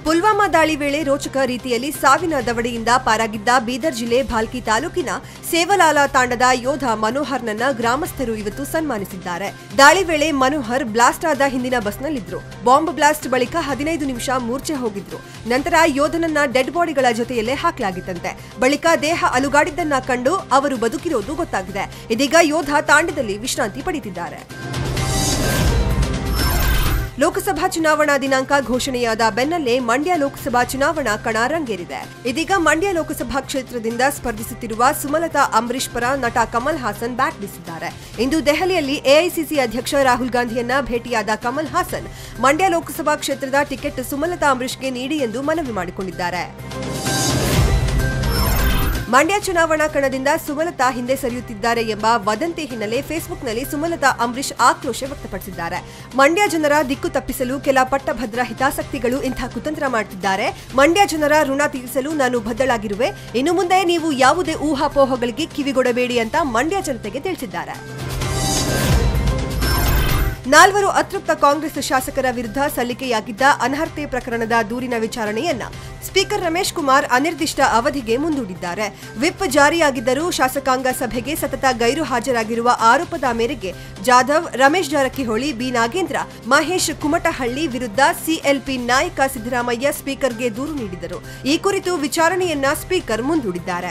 ಪುಲ್ವಾಮಾ ದಾಳಿ ವೇಳೆ ರೋಚಕ ರೀತಿಯಲ್ಲಿ ಸಾವಿನ ದವಡೆಯಿಂದ ಪಾರಾಗಿದ್ದ ಬೀದರ್ ಜಿಲ್ಲೆ ಭಾಲ್ಕಿ ತಾಲೂಕಿನ ಸೇವಲಾಲ ತಾಂಡದ ಯೋಧ ಮನೋಹರ್ನನ್ನ ಗ್ರಾಮಸ್ಥರು ಇವತ್ತು ಸನ್ಮಾನಿಸಿದ್ದಾರೆ ದಾಳಿ ವೇಳೆ ಮನೋಹರ್ ಬ್ಲಾಸ್ಟ್ ಆದ ಹಿಂದಿನ ಬಸ್ನಲ್ಲಿದ್ರು ಬಾಂಬ್ ಬ್ಲಾಸ್ಟ್ ಬಳಿಕ ಹದಿನೈದು ನಿಮಿಷ ಮೂರ್ಛೆ ಹೋಗಿದ್ರು ನಂತರ ಯೋಧನನ್ನ ಡೆಡ್ ಬಾಡಿಗಳ ಜೊತೆಯಲ್ಲೇ ಹಾಕಲಾಗಿತ್ತಂತೆ ಬಳಿಕ ದೇಹ ಅಲುಗಾಡಿದ್ದನ್ನ ಕಂಡು ಅವರು ಬದುಕಿರೋದು ಗೊತ್ತಾಗಿದೆ ಇದೀಗ ಯೋಧ ತಾಂಡದಲ್ಲಿ ವಿಶ್ರಾಂತಿ ಪಡೆದಿದ್ದಾರೆ ಲೋಕಸಭಾ ಚುನಾವಣಾ ದಿನಾಂಕ ಘೋಷಣೆಯಾದ ಬೆನ್ನಲ್ಲೇ ಮಂಡ್ಯ ಲೋಕಸಭಾ ಚುನಾವಣಾ ಕಣ ರಂಗೇರಿದೆ ಇದೀಗ ಮಂಡ್ಯ ಲೋಕಸಭಾ ಕ್ಷೇತ್ರದಿಂದ ಸ್ಪರ್ಧಿಸುತ್ತಿರುವ ಸುಮಲತಾ ಅಂಬರೀಶ್ ಪರ ನಟ ಕಮಲ್ ಹಾಸನ್ ಬ್ಯಾಟ್ ಬೀಸಿದ್ದಾರೆ ಇಂದು ದೆಹಲಿಯಲ್ಲಿ ಎಐಸಿಸಿ ಅಧ್ಯಕ್ಷ ರಾಹುಲ್ ಗಾಂಧಿಯನ್ನ ಭೇಟಿಯಾದ ಕಮಲ್ ಹಾಸನ್ ಮಂಡ್ಯ ಲೋಕಸಭಾ ಕ್ಷೇತ್ರದ ಟಿಕೆಟ್ ಸುಮಲತಾ ಅಂಬರೀಶ್ಗೆ ನೀಡಿ ಎಂದು ಮನವಿ ಮಾಡಿಕೊಂಡಿದ್ದಾರೆ ಮಂಡ್ಯ ಚುನಾವಣಾ ಕಣದಿಂದ ಸುಮಲತಾ ಹಿಂದೆ ಸರಿಯುತ್ತಿದ್ದಾರೆ ಎಂಬ ವದಂತಿ ಹಿನ್ನೆಲೆ ಫೇಸ್ಬುಕ್ನಲ್ಲಿ ಸುಮಲತಾ ಅಂಬರೀಶ್ ಆಕ್ರೋಶ ವ್ಯಕ್ತಪಡಿಸಿದ್ದಾರೆ ಮಂಡ್ಯ ಜನರ ದಿಕ್ಕು ತಪ್ಪಿಸಲು ಕೆಲ ಪಟ್ಟಭದ್ರ ಹಿತಾಸಕ್ತಿಗಳು ಇಂಥ ಕುತಂತ್ರ ಮಾಡುತ್ತಿದ್ದಾರೆ ಮಂಡ್ಯ ಜನರ ಋಣ ತೀರಿಸಲು ನಾನು ಬದ್ಧಳಾಗಿರುವೆ ಇನ್ನು ಮುಂದೆ ನೀವು ಯಾವುದೇ ಊಹಾಪೋಹಗಳಿಗೆ ಕಿವಿಗೊಡಬೇಡಿ ಅಂತ ಮಂಡ್ಯ ಜನತೆಗೆ ತಿಳಿಸಿದ್ದಾರೆ ನಾಲ್ವರು ಅತೃಪ್ತ ಕಾಂಗ್ರೆಸ್ ಶಾಸಕರ ವಿರುದ್ಧ ಸಲ್ಲಿಕೆಯಾಗಿದ್ದ ಅನರ್ಹತೆ ಪ್ರಕರಣದ ದೂರಿನ ವಿಚಾರಣೆಯನ್ನ ಸ್ಪೀಕರ್ ರಮೇಶ್ ಕುಮಾರ್ ಅನಿರ್ದಿಷ್ಟ ಅವಧಿಗೆ ಮುಂದೂಡಿದ್ದಾರೆ ವಿಪ್ ಜಾರಿಯಾಗಿದ್ದರೂ ಶಾಸಕಾಂಗ ಸಭೆಗೆ ಸತತ ಗೈರು ಹಾಜರಾಗಿರುವ ಆರೋಪದ ಮೇರೆಗೆ ಜಾಧವ್ ರಮೇಶ್ ಜಾರಕಿಹೊಳಿ ಬಿ ನಾಗೇಂದ್ರ ಮಹೇಶ್ ಕುಮಟಹಳ್ಳಿ ವಿರುದ್ಧ ಸಿಎಲ್ಪಿ ನಾಯಕ ಸಿದ್ದರಾಮಯ್ಯ ಸ್ಪೀಕರ್ಗೆ ದೂರು ನೀಡಿದರು ಈ ಕುರಿತು ವಿಚಾರಣೆಯನ್ನ ಸ್ಪೀಕರ್ ಮುಂದೂಡಿದ್ದಾರೆ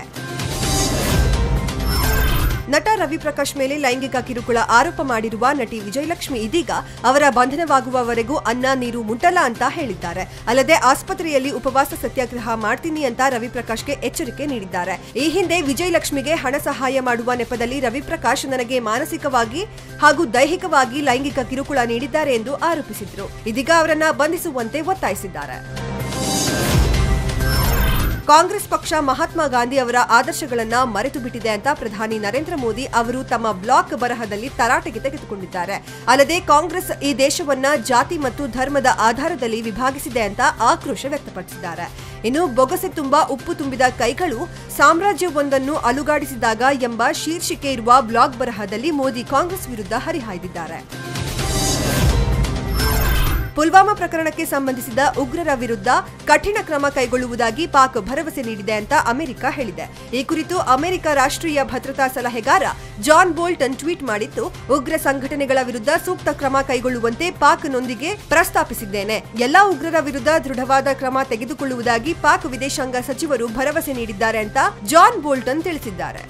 ನಟ ರವಿಪ್ರಕಾಶ್ ಮೇಲೆ ಲೈಂಗಿಕ ಕಿರುಕುಳ ಆರೋಪ ಮಾಡಿರುವ ನಟಿ ವಿಜಯಲಕ್ಷ್ಮಿ ಇದೀಗ ಅವರ ಬಂಧನವಾಗುವವರೆಗೂ ಅನ್ನ ನೀರು ಮುಟ್ಟಲ್ಲ ಅಂತ ಹೇಳಿದ್ದಾರೆ ಅಲ್ಲದೆ ಆಸ್ಪತ್ರೆಯಲ್ಲಿ ಉಪವಾಸ ಸತ್ಯಾಗ್ರಹ ಮಾಡ್ತೀನಿ ಅಂತ ರವಿಪ್ರಕಾಶ್ಗೆ ಎಚ್ಚರಿಕೆ ನೀಡಿದ್ದಾರೆ ಈ ಹಿಂದೆ ವಿಜಯಲಕ್ಷ್ಮಿಗೆ ಹಣ ಸಹಾಯ ಮಾಡುವ ನೆಪದಲ್ಲಿ ರವಿಪ್ರಕಾಶ್ ನನಗೆ ಮಾನಸಿಕವಾಗಿ ಹಾಗೂ ದೈಹಿಕವಾಗಿ ಲೈಂಗಿಕ ಕಿರುಕುಳ ನೀಡಿದ್ದಾರೆ ಎಂದು ಆರೋಪಿಸಿದ್ರು ಇದೀಗ ಅವರನ್ನ ಬಂಧಿಸುವಂತೆ ಒತ್ತಾಯಿಸಿದ್ದಾರೆ ಕಾಂಗ್ರೆಸ್ ಪಕ್ಷ ಮಹಾತ್ಮ ಗಾಂಧಿ ಅವರ ಆದರ್ಶಗಳನ್ನ ಮರೆತು ಬಿಟ್ಟಿದೆ ಅಂತ ಪ್ರಧಾನಿ ನರೇಂದ್ರ ಮೋದಿ ಅವರು ತಮ್ಮ ಬ್ಲಾಗ್ ಬರಹದಲ್ಲಿ ತರಾಟೆಗೆ ತೆಗೆದುಕೊಂಡಿದ್ದಾರೆ ಅಲ್ಲದೆ ಕಾಂಗ್ರೆಸ್ ಈ ದೇಶವನ್ನ ಜಾತಿ ಮತ್ತು ಧರ್ಮದ ಆಧಾರದಲ್ಲಿ ವಿಭಾಗಿಸಿದೆ ಅಂತ ಆಕ್ರೋಶ ವ್ಯಕ್ತಪಡಿಸಿದ್ದಾರೆ ಇನ್ನು ಬೊಗಸೆ ತುಂಬಾ ಉಪ್ಪು ತುಂಬಿದ ಕೈಗಳು ಸಾಮ್ರಾಜ್ಯವೊಂದನ್ನು ಅಲುಗಾಡಿಸಿದಾಗ ಎಂಬ ಶೀರ್ಷಿಕೆ ಇರುವ ಬ್ಲಾಗ್ ಬರಹದಲ್ಲಿ ಮೋದಿ ಕಾಂಗ್ರೆಸ್ ವಿರುದ್ಧ ಹರಿಹಾಯ್ದಿದ್ದಾರೆ ಪುಲ್ವಾಮಾ ಪ್ರಕರಣಕ್ಕೆ ಸಂಬಂಧಿಸಿದ ಉಗ್ರರ ವಿರುದ್ಧ ಕಠಿಣ ಕ್ರಮ ಕೈಗೊಳ್ಳುವುದಾಗಿ ಪಾಕ್ ಭರವಸೆ ನೀಡಿದೆ ಅಂತ ಅಮೆರಿಕ ಹೇಳಿದೆ ಈ ಕುರಿತು ಅಮೆರಿಕ ರಾಷ್ಟ್ರೀಯ ಭದ್ರತಾ ಸಲಹೆಗಾರ ಜಾನ್ ಬೋಲ್ಟನ್ ಟ್ವೀಟ್ ಮಾಡಿದ್ದು ಉಗ್ರ ಸಂಘಟನೆಗಳ ವಿರುದ್ಧ ಸೂಕ್ತ ಕ್ರಮ ಕೈಗೊಳ್ಳುವಂತೆ ಪಾಕ್ನೊಂದಿಗೆ ಪ್ರಸ್ತಾಪಿಸಿದ್ದೇನೆ ಎಲ್ಲಾ ಉಗ್ರರ ವಿರುದ್ಧ ದೃಢವಾದ ಕ್ರಮ ತೆಗೆದುಕೊಳ್ಳುವುದಾಗಿ ಪಾಕ್ ವಿದೇಶಾಂಗ ಸಚಿವರು ಭರವಸೆ ನೀಡಿದ್ದಾರೆ ಅಂತ ಜಾನ್ ಬೋಲ್ಟನ್ ತಿಳಿಸಿದ್ದಾರೆ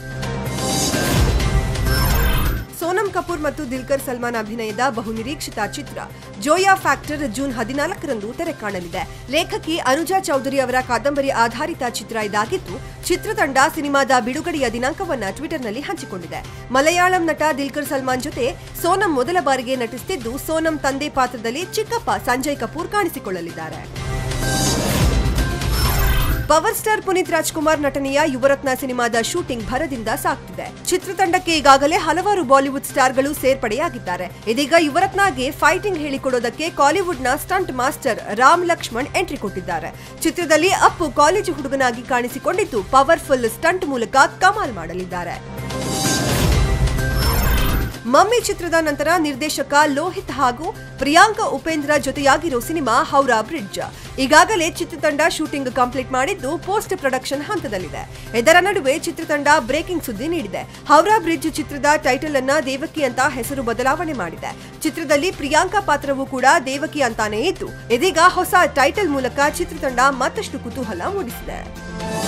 ಸೋನಂ ಕಪೂರ್ ಮತ್ತು ದಿಲ್ಕರ್ ಸಲ್ಮಾನ್ ಅಭಿನಯದ ಬಹುನಿರೀಕ್ಷಿತ ಚಿತ್ರ ಜೋಯಾ ಫ್ಯಾಕ್ಟರ್ ಜೂನ್ ಹದಿನಾಲ್ಕರಂದು ತೆರೆ ಕಾಣಲಿದೆ ಲೇಖಕಿ ಅನುಜಾ ಚೌಧರಿ ಅವರ ಕಾದಂಬರಿ ಆಧಾರಿತ ಚಿತ್ರ ಇದಾಗಿದ್ದು ಚಿತ್ರತಂಡ ಸಿನಿಮಾದ ಬಿಡುಗಡೆಯ ದಿನಾಂಕವನ್ನ ಟ್ವಿಟರ್ನಲ್ಲಿ ಹಂಚಿಕೊಂಡಿದೆ ಮಲಯಾಳಂ ನಟ ದಿಲ್ಕರ್ ಸಲ್ಮಾನ್ ಜೊತೆ ಸೋನಂ ಮೊದಲ ಬಾರಿಗೆ ನಟಿಸುತ್ತಿದ್ದು ಸೋನಂ ತಂದೆ ಪಾತ್ರದಲ್ಲಿ ಚಿಕ್ಕಪ್ಪ ಸಂಜಯ್ ಕಪೂರ್ ಕಾಣಿಸಿಕೊಳ್ಳಲಿದ್ದಾರೆ ಪವರ್ ಸ್ಟಾರ್ ಪುನೀತ್ ರಾಜ್ಕುಮಾರ್ ನಟನೆಯ ಯುವರತ್ನ ಸಿನಿಮಾದ ಶೂಟಿಂಗ್ ಭರದಿಂದ ಸಾಗ್ತಿದೆ ಚಿತ್ರತಂಡಕ್ಕೆ ಈಗಾಗಲೇ ಹಲವಾರು ಬಾಲಿವುಡ್ ಸ್ಟಾರ್ಗಳು ಸೇರ್ಪಡೆಯಾಗಿದ್ದಾರೆ ಇದೀಗ ಯುವರತ್ನಗೆ ಫೈಟಿಂಗ್ ಹೇಳಿಕೊಡೋದಕ್ಕೆ ಕಾಲಿವುಡ್ನ stunt master Ram Lakshman entry ಕೊಟ್ಟಿದ್ದಾರೆ ಚಿತ್ರದಲ್ಲಿ ಅಪ್ಪು ಕಾಲೇಜು ಹುಡುಗನಾಗಿ ಕಾಣಿಸಿಕೊಂಡಿದ್ದು ಪವರ್ಫುಲ್ ಸ್ಟಂಟ್ ಮೂಲಕ ಕಮಾಲ್ ಮಾಡಲಿದ್ದಾರೆ ಮಮ್ಮಿ ಚಿತ್ರದ ನಂತರ ನಿರ್ದೇಶಕ ಲೋಹಿತ್ ಹಾಗೂ ಪ್ರಿಯಾಂಕ ಉಪೇಂದ್ರ ಜೊತೆಯಾಗಿರೋ ಸಿನಿಮಾ ಹೌರಾ ಬ್ರಿಡ್ಜ್ ಈಗಾಗಲೇ ಚಿತ್ರತಂಡ ಶೂಟಿಂಗ್ ಕಂಪ್ಲೀಟ್ ಮಾಡಿದ್ದು ಪೋಸ್ಟ್ ಪ್ರೊಡಕ್ಷನ್ ಹಂತದಲ್ಲಿದೆ ಇದರ ನಡುವೆ ಚಿತ್ರತಂಡ ಬ್ರೇಕಿಂಗ್ ಸುದ್ದಿ ನೀಡಿದೆ ಹೌರಾ ಬ್ರಿಡ್ಜ್ ಚಿತ್ರದ ಟೈಟಲ್ ಅನ್ನ ದೇವಕಿ ಅಂತ ಹೆಸರು ಬದಲಾವಣೆ ಮಾಡಿದೆ ಚಿತ್ರದಲ್ಲಿ ಪ್ರಿಯಾಂಕಾ ಪಾತ್ರವೂ ಕೂಡ ದೇವಕಿ ಅಂತಾನೇ ಇದ್ದು ಇದೀಗ ಹೊಸ ಟೈಟಲ್ ಮೂಲಕ ಚಿತ್ರತಂಡ ಮತ್ತಷ್ಟು ಕುತೂಹಲ ಮೂಡಿಸಿದೆ